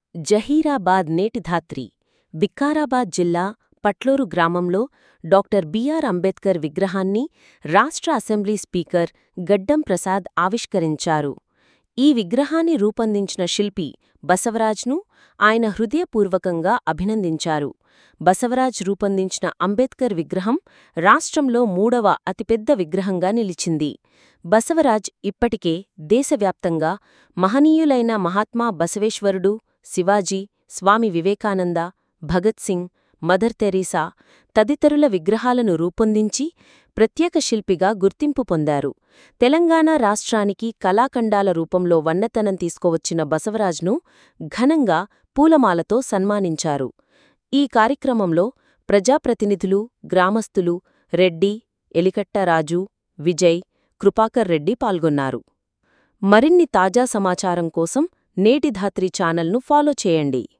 జహీరాబాద్ నేటిధాత్రి వికారాబాద్ జిల్లా పట్లూరు గ్రామంలో doctor BR Ambedkar విగ్రహాన్ని రాష్ట్ర అసెంబ్లీ స్పీకర్ గడ్డం ప్రసాద్ ఆవిష్కరించారు ఈ విగ్రహాన్ని రూపొందించిన శిల్పి బసవరాజ్ను ఆయన హృదయపూర్వకంగా అభినందించారు బసవరాజ్ రూపొందించిన అంబేద్కర్ విగ్రహం రాష్ట్రంలో మూడవ అతిపెద్ద విగ్రహంగా నిలిచింది బసవరాజ్ ఇప్పటికే దేశవ్యాప్తంగా మహనీయులైన మహాత్మా బసవేశ్వరుడు శివాజీ స్వామి వివేకానంద భగత్ సింగ్ మదర్ తెరీసా తదితరుల విగ్రహాలను రూపొందించి ప్రత్యేక శిల్పిగా గుర్తింపు పొందారు తెలంగాణ రాష్ట్రానికి కళాఖండాల రూపంలో వన్నెతనం తీసుకువచ్చిన బసవరాజ్ను ఘనంగా పూలమాలతో సన్మానించారు ఈ కార్యక్రమంలో ప్రజాప్రతినిధులు గ్రామస్తులు రెడ్డి ఎలికట్ట రాజు విజయ్ కృపాకర్ రెడ్డి పాల్గొన్నారు మరిన్ని తాజా సమాచారం కోసం నేటి ధాత్రి ఛానల్ను ఫాలో చేయండి